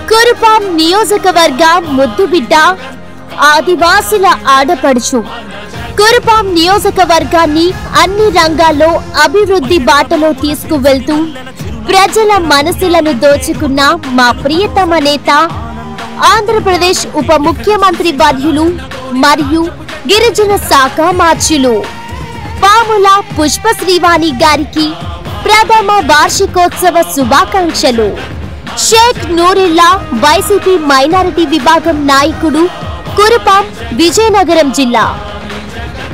కురుపాం నియోజకవర్గ ముద్దుబిడ్డ ఆదివాసుల ఆడపడుచు కురుపాం నియోజకవర్గాన్ని అన్ని రంగాల్లో అభివృద్ధి బాటలో తీసుకువెళ్తూ ప్రజల మనసులను దోచుకున్న మా ప్రియతమ నేత ఆంధ్రప్రదేశ్ ఉప ముఖ్యమంత్రి వర్యులు మరియు గిరిజన శాఖ మార్చులు పాముల పుష్ప శ్రీవాణి గారికి ప్రథమ వార్షికోత్సవ శుభాకాంక్షలు షేక్ నూరిల్లా వైసీపీ మైనారిటీ విభాగం నాయకుడు కురుపాం విజయనగరం జిల్లా